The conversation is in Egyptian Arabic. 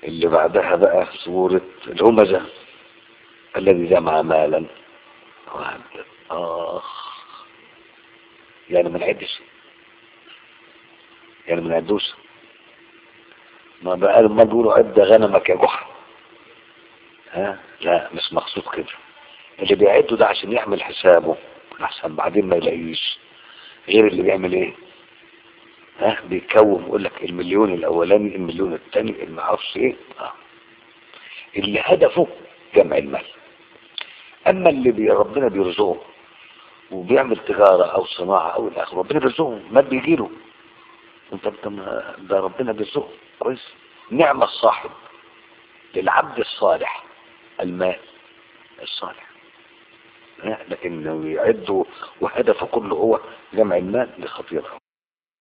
اللي بعدها بقى سورة الهمزة الذي جمع مالا وعدد آخ يعني ما نعدش يعني ما نعدوش ما بقى ما بيقولوا عد غنمك يا جحا ها لا مش مقصود كده اللي بيعده ده عشان يعمل حسابه احسن بعدين ما يلاقيش غير اللي بيعمل ايه ها بيكون يقول لك المليون الاولاني المليون الثاني اللي ما اعرفش ايه آه. اللي هدفه جمع المال اما اللي بي ربنا بيرزقه وبيعمل تجارة او صناعة او الاخر ربنا بيرزقه ما بيجيله انت انت ما- ده ربنا بيرزقه كويس نعم الصاحب للعبد الصالح المال الصالح ها، لكن يعد وهدفه كله هو جمع المال لخطيره